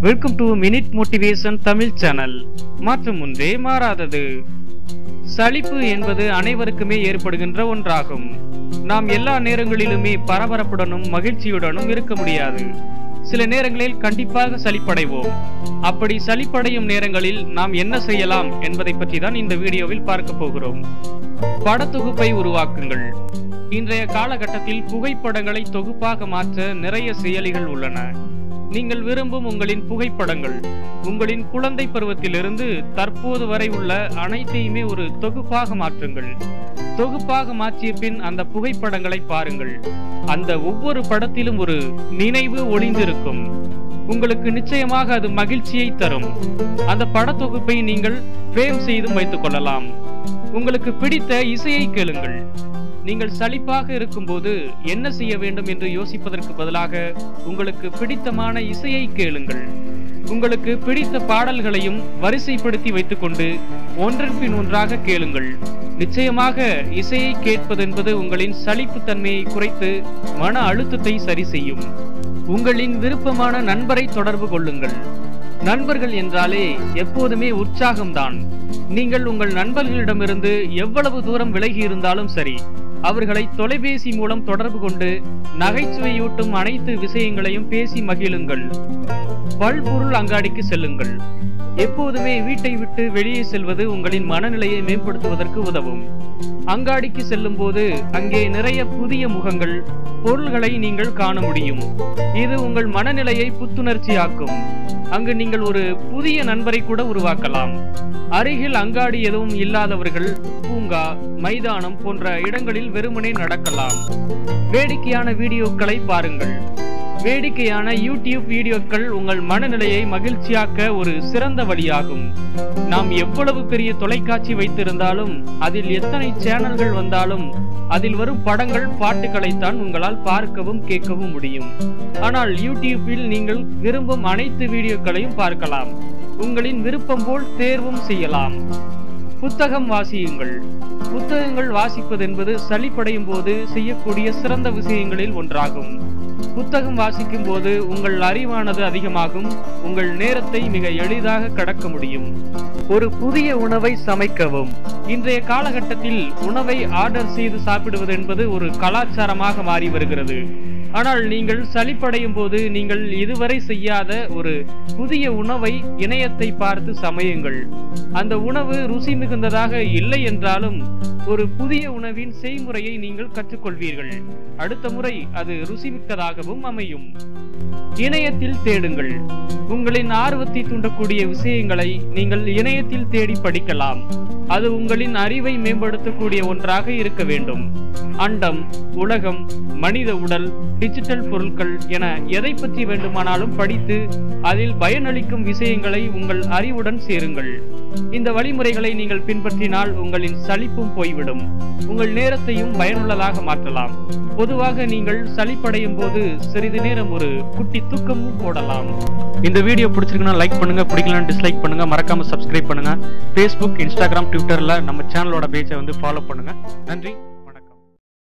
welcome to minute motivation Tamil channel மாற்றம் ஒன்றே மாறாதது சலிப்பு என்பது அனைவருக்குமே ஏற்படுகின்ற ஒன்றாகும் நாம் எல்லா நேரங்களிலுமே பரபரப்புடனும் மகிழ்ச்சியுடனும் இருக்க முடியாது சில நேரங்களில் கண்டிப்பாக சலிப்படைவோம் அப்படி சலிப்படையும் நேரங்களில் நாம் என்ன செய்யலாம் என்பதை பற்றி தான் இந்த வீடியோவில் பார்க்க போகிறோம் படத்தொகுப்பை உருவாக்குங்கள் இன்றைய காலகட்டத்தில் புகைப்படங்களை தொகுப்பாக மாற்ற நிறைய செயலிகள் உள்ளன நீங்கள் விரும்பும் உங்களின் புகைப்படங்கள் உங்களின் குழந்தை பருவத்திலிருந்து தற்போது வரை உள்ள அனைத்தையுமே ஒரு தொகுப்பாக மாற்றுங்கள் தொகுப்பாக மாற்றிய பின் அந்த புகைப்படங்களை பாருங்கள் அந்த ஒவ்வொரு படத்திலும் ஒரு நினைவு ஒளிந்திருக்கும் உங்களுக்கு நிச்சயமாக அது மகிழ்ச்சியை தரும் அந்த படத்தொகுப்பை நீங்கள் ஃப்ரேம் செய்தும் வைத்துக் கொள்ளலாம் உங்களுக்கு பிடித்த இசையை கேளுங்கள் நீங்கள் சலிப்பாக இருக்கும்போது என்ன செய்ய வேண்டும் என்று யோசிப்பதற்கு பதிலாக உங்களுக்கு பிடித்தமான இசையை கேளுங்கள் உங்களுக்கு பிடித்த பாடல்களையும் வரிசைப்படுத்தி வைத்துக்கொண்டு ஒன்றன் பின் ஒன்றாக கேளுங்கள் நிச்சயமாக இசையை கேட்பதென்பது உங்களின் சலிப்பு தன்மையை குறைத்து மன அழுத்தத்தை சரி செய்யும் உங்களின் விருப்பமான நண்பரை தொடர்பு கொள்ளுங்கள் நண்பர்கள் என்றாலே எப்போதுமே உற்சாகம்தான் நீங்கள் உங்கள் நண்பர்களிடமிருந்து எவ்வளவு தூரம் விலகி இருந்தாலும் சரி அவர்களை தொலைபேசி மூலம் தொடர்பு கொண்டு நகைச்சுவையூட்டும் அனைத்து விஷயங்களையும் பேசி மகிழுங்கள் பல்பொருள் அங்காடிக்கு செல்லுங்கள் எப்போதுமே வீட்டை விட்டு வெளியே செல்வது உங்களின் மனநிலையை மேம்படுத்துவதற்கு உதவும் அங்காடிக்கு செல்லும் போது அங்கே நிறைய புதிய முகங்கள் பொருள்களை நீங்கள் காண முடியும் இது உங்கள் மனநிலையை புத்துணர்ச்சியாக்கும் அங்கு நீங்கள் ஒரு புதிய நண்பரை கூட உருவாக்கலாம் அருகில் அங்காடி எதுவும் இல்லாதவர்கள் பூங்கா மைதானம் போன்ற இடங்களில் வெறுமனே நடக்கலாம் வேடிக்கையான வீடியோக்களை பாருங்கள் வேடிக்கையான யூடியூப் வீடியோக்கள் உங்கள் மனநிலையை மகிழ்ச்சியாக்க ஒரு சிறந்த வழியாகும் நாம் எவ்வளவு பெரிய தொலைக்காட்சி வைத்திருந்தாலும் அதில் எத்தனை சேனல்கள் வந்தாலும் அதில் வரும் படங்கள் பாட்டுகளைத்தான் உங்களால் பார்க்கவும் கேட்கவும் முடியும் ஆனால் யூடியூப்பில் நீங்கள் விரும்பும் அனைத்து வீடியோக்களையும் பார்க்கலாம் உங்களின் விருப்பம் போல் தேர்வும் செய்யலாம் புத்தகம் வாசியுங்கள் புத்தகங்கள் வாசிப்பது என்பது சளிப்படையும் போது செய்யக்கூடிய சிறந்த விஷயங்களில் ஒன்றாகும் புத்தகம் வாசிக்கும் போது உங்கள் அறிவானது அதிகமாகும் உங்கள் நேரத்தை மிக எளிதாக கடக்க முடியும் ஒரு புதிய உணவை சமைக்கவும் இன்றைய காலகட்டத்தில் உணவை ஆர்டர் செய்து சாப்பிடுவது என்பது ஒரு கலாச்சாரமாக மாறி வருகிறது ஆனால் நீங்கள் சலிப்படையும் போது நீங்கள் இதுவரை செய்யாத ஒரு புதிய உணவை இணையத்தை பார்த்து சமையுங்கள் அந்த உணவு ருசி மிகுந்ததாக இல்லை என்றாலும் ஒரு புதிய உணவின் செய்முறையை நீங்கள் கற்றுக்கொள்வீர்கள் அடுத்த முறை அது ருசிமிக்கதாகவும் அமையும் இணையத்தில் தேடுங்கள் உங்களின் ஆர்வத்தை தூண்டக்கூடிய விஷயங்களை நீங்கள் இணையத்தில் தேடி படிக்கலாம் அது உங்களின் அறிவை மேம்படுத்தக்கூடிய ஒன்றாக இருக்க வேண்டும் அண்டம் உலகம் மனித உடல் டிஜிட்டல் பொருட்கள் என எதை பற்றி வேண்டுமானாலும் படித்து அதில் பயனளிக்கும் விஷயங்களை உங்கள் அறிவுடன் சேருங்கள் இந்த வழிமுறைகளை நீங்கள் பின்பற்றினால் உங்களின் சலிப்பும் போய்விடும் உங்கள் நேரத்தையும் பயனுள்ளதாக மாற்றலாம் பொதுவாக நீங்கள் சலிப்படையும் போது சிறிது நேரம் ஒரு குட்டி தூக்கமும் போடலாம் இந்த வீடியோ பிடிச்சிருக்குன்னா லைக் பண்ணுங்க பிடிக்கலன்னா டிஸ்லைக் பண்ணுங்க மறக்காம சப்ஸ்கிரைப் பண்ணுங்க ஃபேஸ்புக் இன்ஸ்டாகிராம் ட்விட்டர்ல நம்ம சேனலோட பேஜை வந்து ஃபாலோ பண்ணுங்க நன்றி